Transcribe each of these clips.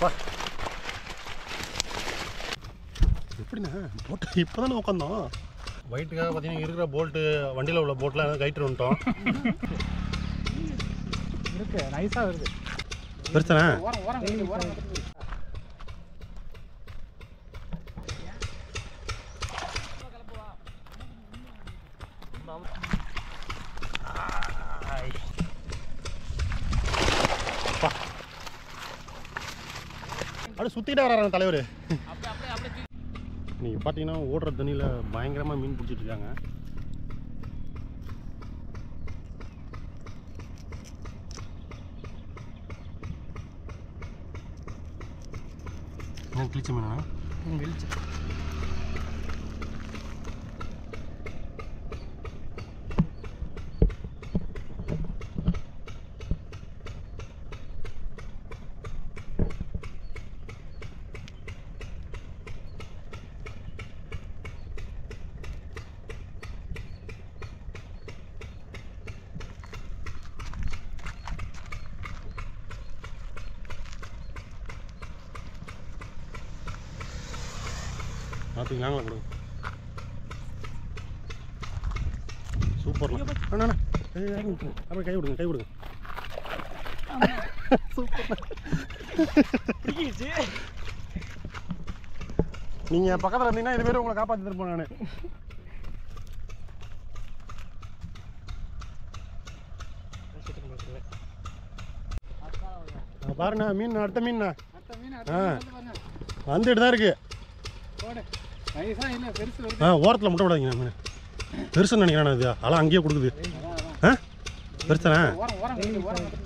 வா எப்படிண்ணா போட்டு இப்போ தானே உட்காந்தோம் வயிற்றுக்காக பார்த்தீங்கன்னா இருக்கிற போல்ட்டு வண்டியில் உள்ள போட்லாம் கைட்டு வந்துட்டோம் இருக்கு நைஸாக வருது பெருசாண்ணா ஓரம் ஓரம் கட்டி, ஓரம் கட்டி. அப்படியே சுற்றிக்கிட்டே வராங்க தலைவர் நீங்கள் பார்த்தீங்கன்னா ஓடுற தண்ணியில் பயங்கரமாக மீன் பிடிச்சிட்டு இருக்காங்க என்ன கிழிச்ச மீனா ம், வெளிச்சு பார்த்துக்கு நாங்களும் கொடுங்க சூப்பர்லாம் அண்ணா அண்ணா ஏய், இறங்கி விட்டுருங்க. அப்படியே கை விடுங்க கை விடுங்க பிடிக்கிச்சு நீங்கள் பக்கத்தில் இருந்தீங்கன்னா இது பேர் உங்களை காப்பாற்றி தருப்போம் நான் பாருண்ணா மீன் அடுத்த மீன்ண்ணா அடுத்த மீன் ஆ. அடுத்த மீன் வந்து பாருங்க. வந்துட்டு தான் இருக்கு போடு நைஸா இல்லை பெருசு வருது ஆ ஓரத்தில் முட்டை விடாதீங்க மீன் பெருசுன்னு நினைக்கிறேன் இது அலாம் அங்கேயே கொடுக்குது அதான், அதான். ஆ பெருசாண்ணா ஓரம் ஓரம் கட்டி, ஓரம் கட்டி.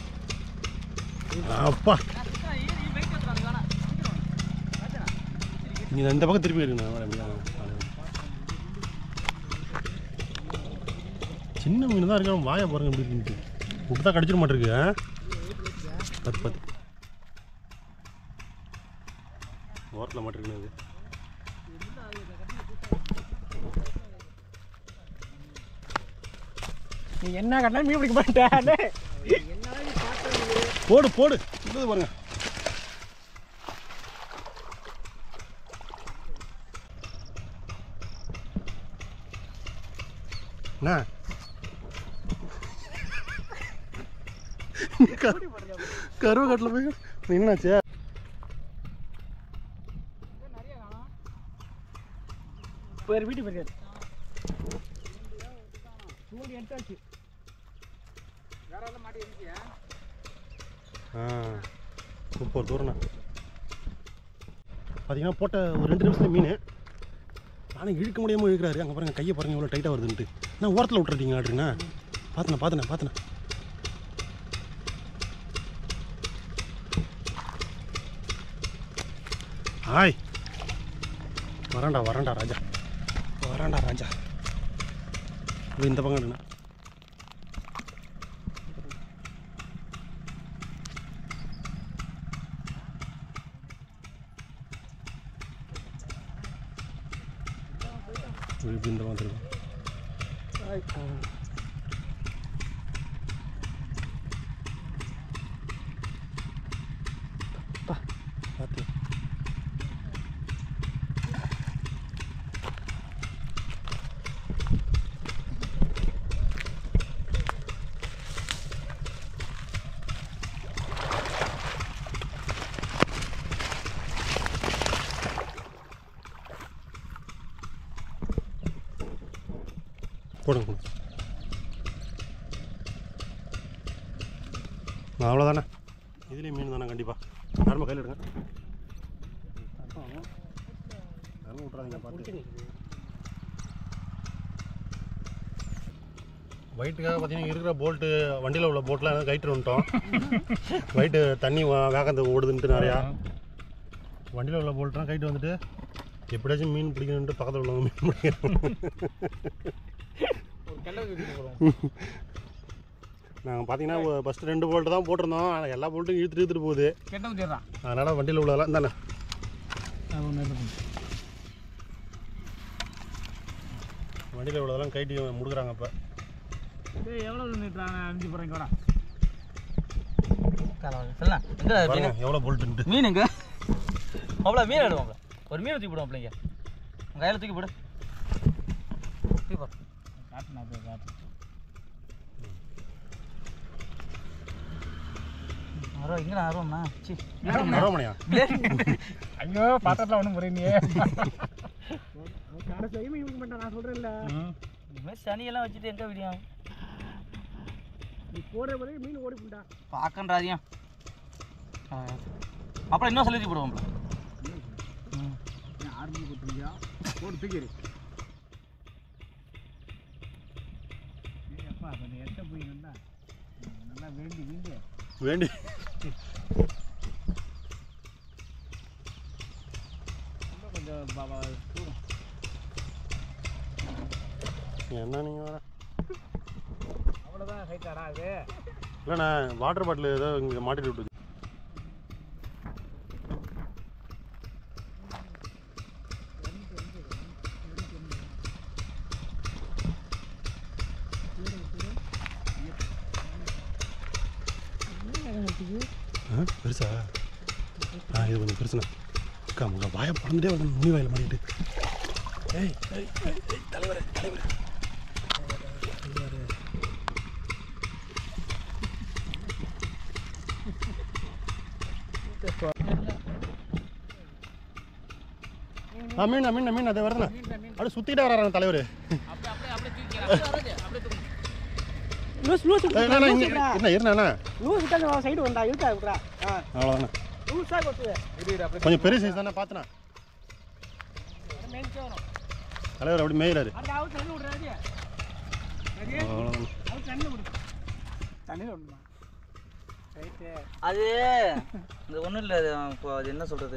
அப்பா நீங்கள் இந்த பக்கம் திருப்பி இருக்குண்ணா சின்ன மீன் தான் இருக்கு வாயை பாருங்க எப்படி இருக்குன்ட்டு விட்டு தான் கடிச்சிட மாட்டிருக்கு ஆ? பத்து பத்து ஓரத்தில் மாட்டிருக்குண்ணா இது நீ என்ன கட்டினா மீன் பிடிக்க மாட்டே போடு போடு இது பாருங்க என்ன கருவக்கட்டில் போய் என்னாச்சு பேர் வீட்டு போயிருக்காரு தூண்டி எடுத்தாச்சு வேற எல்லாம் மாட்டி இருந்துச்சியா ஆ சூப்பர் தூரண்ணா பார்த்தீங்கன்னா போட்ட ஒரு ரெண்டு நிமிஷம் மீன் நானும் இழுக்க முடியாமல் இழுக்கிறாரு அங்கே பாருங்க கையை பாருங்க இவ்வளோ டைட்டாக வருதுன்ட்டு நான் ஓரத்தில் விட்டுறீங்க ஆடுறீங்கண்ணா பார்த்தண்ணா பார்த்தண்ணா பார்த்தண்ணா ஹாய் வரேன்டா வரேன்டா ராஜா வரேன்டா ராஜா இது இந்த பக்கம் எடுண்ணா இப்படி இந்த மாதிரி பார்த்து போடுங்க போடுங்க அவ்வளோதானே இதுலேயும் மீன் தானே கண்டிப்பாக யாருமா கையில் எடுங்க யாரும் விட்றாதீங்க பார்த்து வயிற்றுக்காக பார்த்தீங்கன்னா இருக்கிற போல்ட்டு வண்டியில் உள்ள போட்லாம் கைட்டு வந்துட்டோம் வயிட்டு தண்ணி வா- வேகத்தை ஓடுதுன்ட்டு நிறையா வண்டியில் உள்ள போல்ட்லாம் கைட்டு வந்துட்டு எப்படியாச்சும் மீன் பிடிக்கணுன்ட்டு பக்கத்தில் உள்ளவங்க மீன் பிடிக்கணும் ஒரு கெண்டை தூக்கிட்டு போகிறோம் நாங்கள் பார்த்தீங்கன்னா ஃபஸ்ட்டு ரெண்டு போல்ட்டு தான் போட்டிருந்தோம் ஆனால் எல்லா போல்ட்டும் இழுத்துட்டு இழுத்துட்டு போகுது கெண்டை ஊற்றிடுறான் அதனால் வண்டியில் உள்ளதெல்லாம் தானே வண்டியில் உள்ளதெல்லாம் கைட்டி முடுக்குறாங்க இப்போ எவ்வளோ நின்றுட்டாங்க அஞ்சு போகிறேன் கூட சொல்லலாம் எங்க பாருங்க எவ்வளோ போல்ட்டுன்ட்டு மீன் எங்க அவ்வளோ மீன் எடுவோம்ல ஒரு மீன் தூக்கி போடுவோம் பிள்ளைங்க உங்கள் கையில் தூக்கி போடு தூக்கி போடு அருவா இங்கே அருவம்ண்ணா சி அரோமனையா ஐயோ பாத்திரத்தில் ஒன்றும் புரியலையே கடைசி மீன் கொடுக்க மாட்டேன் நான் சொல்கிறேன்ல இனிமேல் சனியெல்லாம் வச்சுட்டு எங்கே விடியும் நீ போடுற பிறகு மீன் ஓடி போண்டா பார்க்கன்றாதியம் அப்புறம் இன்னும் சொல்லி போடுவோம்ல ஆறு மணி கொடுத்துருக்கியா போட்டு தூக்கிடு அப்பா கொஞ்சம் எட்ட போய் நல்லா நல்லா வேண்டி வீண்டு வேண்டி இன்னும் கொஞ்சம் பாபா தூரம் என்ன நீங்கள் வேற அவ்வளோதான் ஹைட்டாடா அது இல்லைண்ணா வாட்டர் பாட்டில் ஏதோ இங்கே மாட்டிட்டு விட்டுச்சு ஆ, பெருசா ஆ இது கொஞ்சம் பெருசுண்ணா அக்கா உங்க வாயை பிறந்துட்டே வந்து நுனி வாயில் மாட்டிட்டு ஏய் ஏய் ஏய், ஏய் தலைவரே தலைவரே ஆ மீன் மீன் மீன் அதே வருதுண்ணா அப்படியே சுற்றிக்கிட்டே வராங்க தலைவர் லூஸ் லூஸ் என்ன என்ன இருந்தாண்ணா லூஸ் தான் சைடு வந்தா இருக்கா விட்றா ஆ அவ்வளோதாண்ணா லூஸாக கொத்துது கொஞ்சம் பெரிய சைஸ் தானே பார்த்துண்ணா மேய்ச்சே வரும் தலைவர் அப்படி மேயிறாரு அந்த அவுட் தண்ணி விட்றாது அது அவ்வளோதான் அவுட் தண்ணி விடு தண்ணியில் விடுமா ரைட்டு அது இந்த ஒன்றும் இல்லை அது இப்போ அது என்ன சொல்கிறது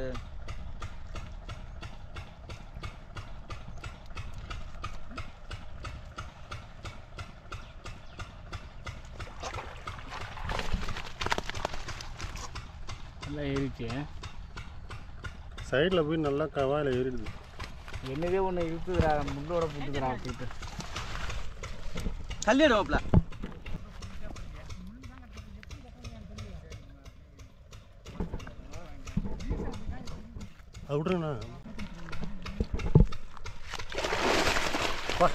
நல்லா ஏறிச்சு சைடில் போய் நல்லா கவாயில் ஏறிடுது என்னதே ஒன்று இருக்குதுடா முள்ளோட போட்டுக்கிறா அப்படின்ட்டு தள்ளி எடுவோம்ல அது விட்ருங்கண்ணா வா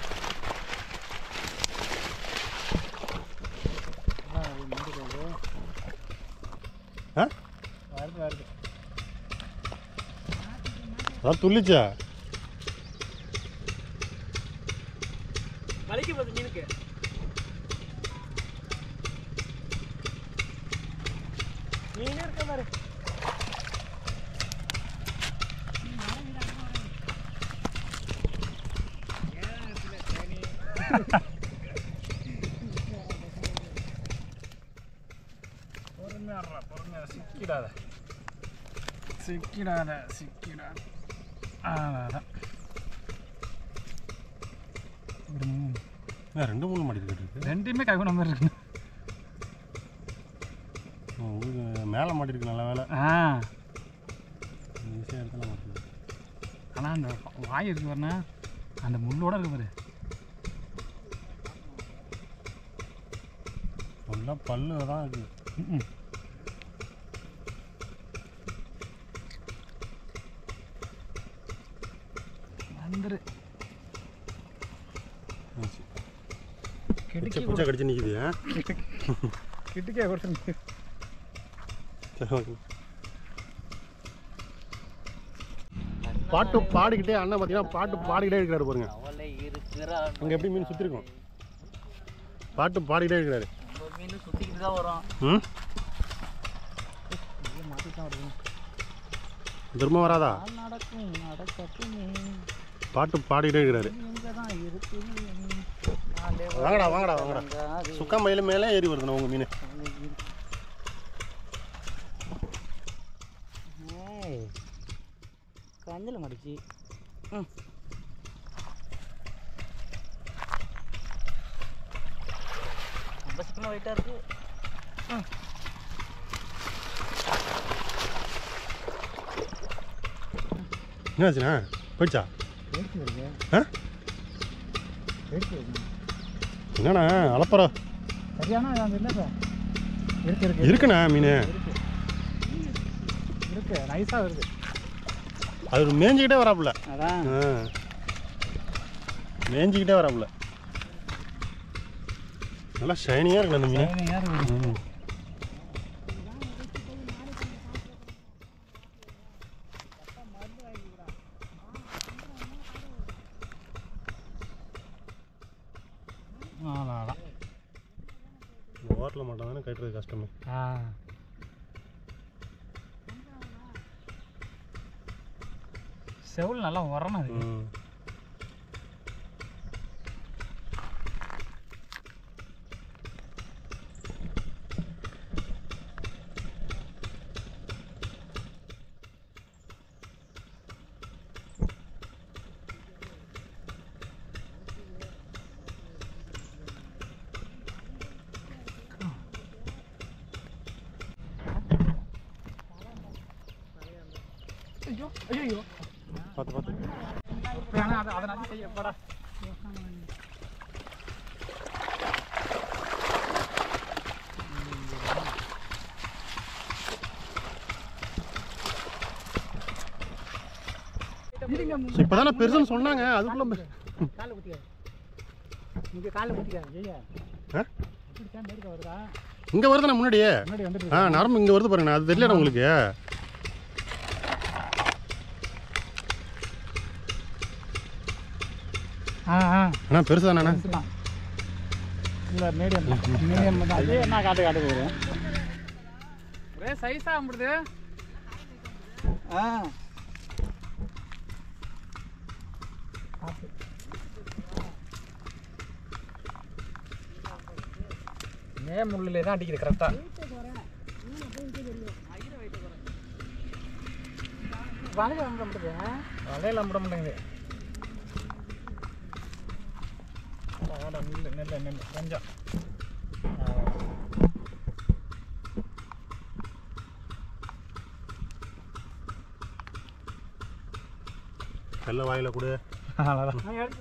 ஆ வருது வருது அதான் துள்ளிச்சா வலிக்கு போகுது மீனுக்கு மீனே இருக்க பாரு பொறுமையாடுறா பொறுமையா சிக்கிடாத சிக்கிடாத சிக்கிடாத அதான் ஒரு மூணு ஆ, ரெண்டு மூணு மாடி இருக்கு ரெண்டுமே கைகுண மாதிரி இருக்கு உங்களுக்கு மேலே மாட்டிருக்கு நல்ல வேலை ஆ ஈஸியாக இடத்துல மாட்டிருக்கு ஆனால் அந்த வாய் இருக்கு பாருண்ணா அந்த முள்ளோட இருக்கு பாரு ஃபுல்லாக பல்லு தான் இருக்குது ம்ம். வந்துரு பிச்சை பிச்சை கடிச்சு நிற்கிது ஆ கிட்டுக்கே கொடுத்து சரி ஓகே பாட்டு பாடிக்கிட்டே அண்ணன் பார்த்தீங்கன்னா பாட்டு பாடிக்கிட்டே இருக்கிறாரு பாருங்க அவளை இருக்கிறான் அங்கே எப்படி மீன் சுற்றிருக்கோம் பாட்டு பாடிக்கிட்டே இருக்கிறாரு நம்ம மீன் சுற்றிக்கிட்டு தான் வரும் ம் மாட்டிட்டு வருது திரும்ப வராதா நாள் நடக்கும் நடக்கட்டுமே பாட்டு பாடிக்கிட்டே இருக்கிறாரு எங்கே தான் இருக்குது வாங்கடா வாங்கடா வாங்கடா சுக்கா மயில மேலே ஏறி வருதுண்ணா உங்கள் மீன் கஞ்சல மடிச்சு ம் ரொம்ப சிக்கமாக வெயிட்டாக இருக்கு என்னாச்சுண்ணா போயிடுச்சா ஆ என்னண்ணா அலப்பற சரியான அந்த இல்லை சார் இருக்கு இருக்கு இருக்குண்ணா மீன் இருக்கு இருக்கு நைஸாக வருது அது மேய்ஞ்சிக்கிட்டே வராப்புல அதான் ஆ மேய்ஞ்சிக்கிட்டே வராப்புல நல்லா ஷைனியாக இருக்கு அந்த மீன் ஷைனிங்காக இருக்குது ம். அதான் இந்த ஓட்டில் மட்டும் தானே கட்டுறது கஷ்டமே ஆ செவுள் நல்லா உரணும் அது ம் ஐயோ ஐயோ பார்த்து பார்த்து வேணாம் அதை அதை நான் செய்யப்படா இப்போ தானே பெருசுன்னு சொன்னாங்க அதுக்குள்ளே காலை குத்திக்காது இங்கே காலை குத்திக்காது ஐயா ஆ இப்படித்தான் மேற்க வருதா இங்கே வருதுண்ணா முன்னாடியே முன்னாடி வந்துட்டு ஆ நரம்பு இங்கே வருது பாருங்கண்ணா அது தெரியல உங்களுக்கு ஆ ஆ அண்ணா பெருசு தானே தான் இல்லை மீடியம் மீடியம் தான் அதே என்ன காட்டு காட்டு போகிறேன் ஒரே சைஸாக முடியுது ஆ மே முள்ளிலே தான் அடிக்குது கரெக்டாக வலையில நம்ப முடியுது வலையில நம்ப முடியுது ஆடா நில்லு நில்லு நில்லு கொஞ்சம் கல்ல வாயில் கொடு அவ்வளோதான்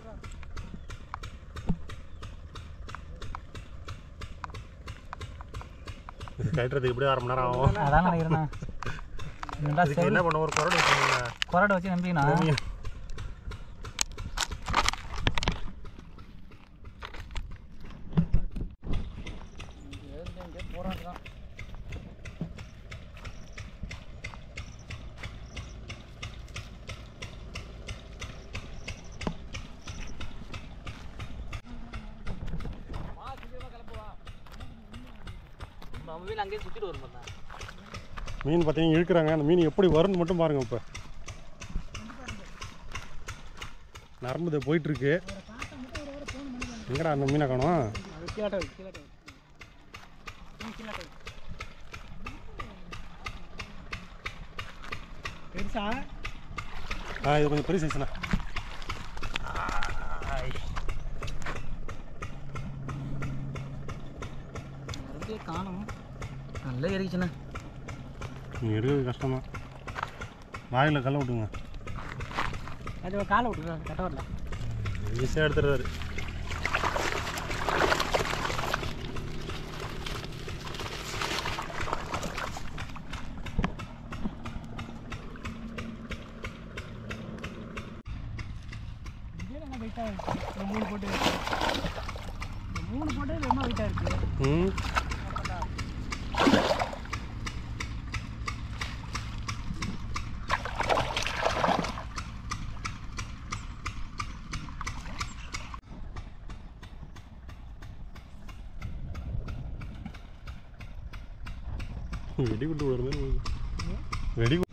இது கட்டுறதுக்கு இப்படியே அரை மணி நேரம் ஆகும் அதான் நினைக்கிறேண்ணா என்னடா இதுக்கு என்ன பண்ண ஒரு குரடு வச்சுக்கோங்க கொரடை வச்சு நம்பிக்கண்ணா நம்ம வீடு அங்கேயே சுற்றிட்டு வரும் பார்த்தா மீன் பார்த்தீங்கன்னா இழுக்கிறாங்க அந்த மீன் எப்படி வரும்னு மட்டும் பாருங்க இப்போ நரம்பு இதை போயிட்டு இருக்கு எங்கடா அந்த மீனை காணும் அது கீழே கீழே கீழே பெருசா ஆ இது கொஞ்சம் பெரிய சைஸ்ண்ணா மறுபடியே காணும் நல்லா ஏறிச்சுண்ணே நீங்கள் எடுக்கிறது கஷ்டம்தான் வாயில் கல்ல விட்டுங்க அது காலை விட்டுருக்கா கட்ட வரல ஈஸியாக எடுத்துடுறாரு இதே நல்லா வெயிட்டாக இருக்கு இந்த மூணு போட்டு இந்த மூணு போட்டு ரொம்ப வெயிட்டாக இருக்கு ம் வெடி குண்டு வருது வெடி